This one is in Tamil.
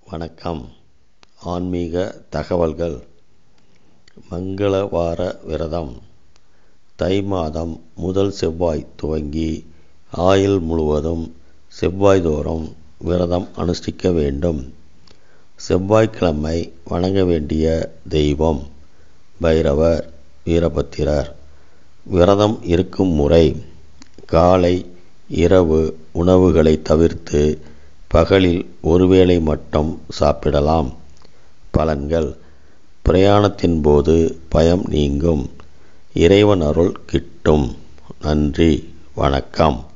வணக்கம் ஆன்மீக தகவல்கள் மங்களவார விரதம் தை மாதம் முதல் செவ்வாய் துவங்கி ஆயுள் முழுவதும் செவ்வாய் தோறும் விரதம் அனுஷ்டிக்க வேண்டும் செவ்வாய்க்கிழமை வணங்க வேண்டிய தெய்வம் பைரவர் வீரபத்திரர் விரதம் இருக்கும் முறை காலை இரவு உணவுகளை தவிர்த்து பகலில் ஒருவேளை மட்டும் சாப்பிடலாம் பலன்கள் பிரயாணத்தின் போது பயம் நீங்கும் இறைவன் அருள் கிட்டும் நன்றி வணக்கம்